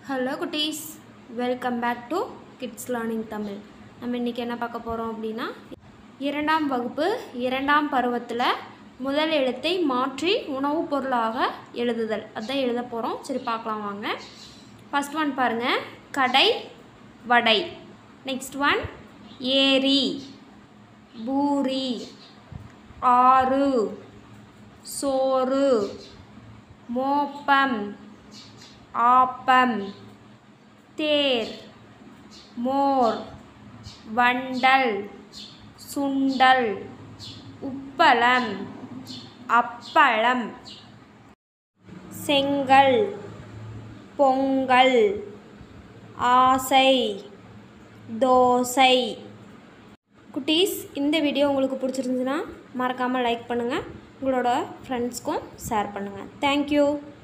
hello குட்டீஸ் welcome back to kids learning Tamil நம்ம இன்றைக்கி என்ன பார்க்க போகிறோம் அப்படின்னா இரண்டாம் வகுப்பு இரண்டாம் பருவத்தில் முதல் எழுத்தை மாற்றி உணவுப் பொருளாக எழுதுதல் அதான் எழுத போகிறோம் சரி பார்க்கலாம் வாங்க ஃபஸ்ட் ஒன் பாருங்கள் கடை வடை நெக்ஸ்ட் ஒன் ஏரி பூரி ஆறு சோறு மோப்பம் ஆப்பம் தேர் மோர் வண்டல் சுண்டல் உப்பளம் அப்பளம் செங்கல் பொங்கல் ஆசை தோசை குட்டீஸ் இந்த வீடியோ உங்களுக்கு பிடிச்சிருந்துச்சுன்னா மறக்காமல் லைக் பண்ணுங்கள் உங்களோட ஃப்ரெண்ட்ஸ்க்கும் ஷேர் பண்ணுங்கள் தேங்க்யூ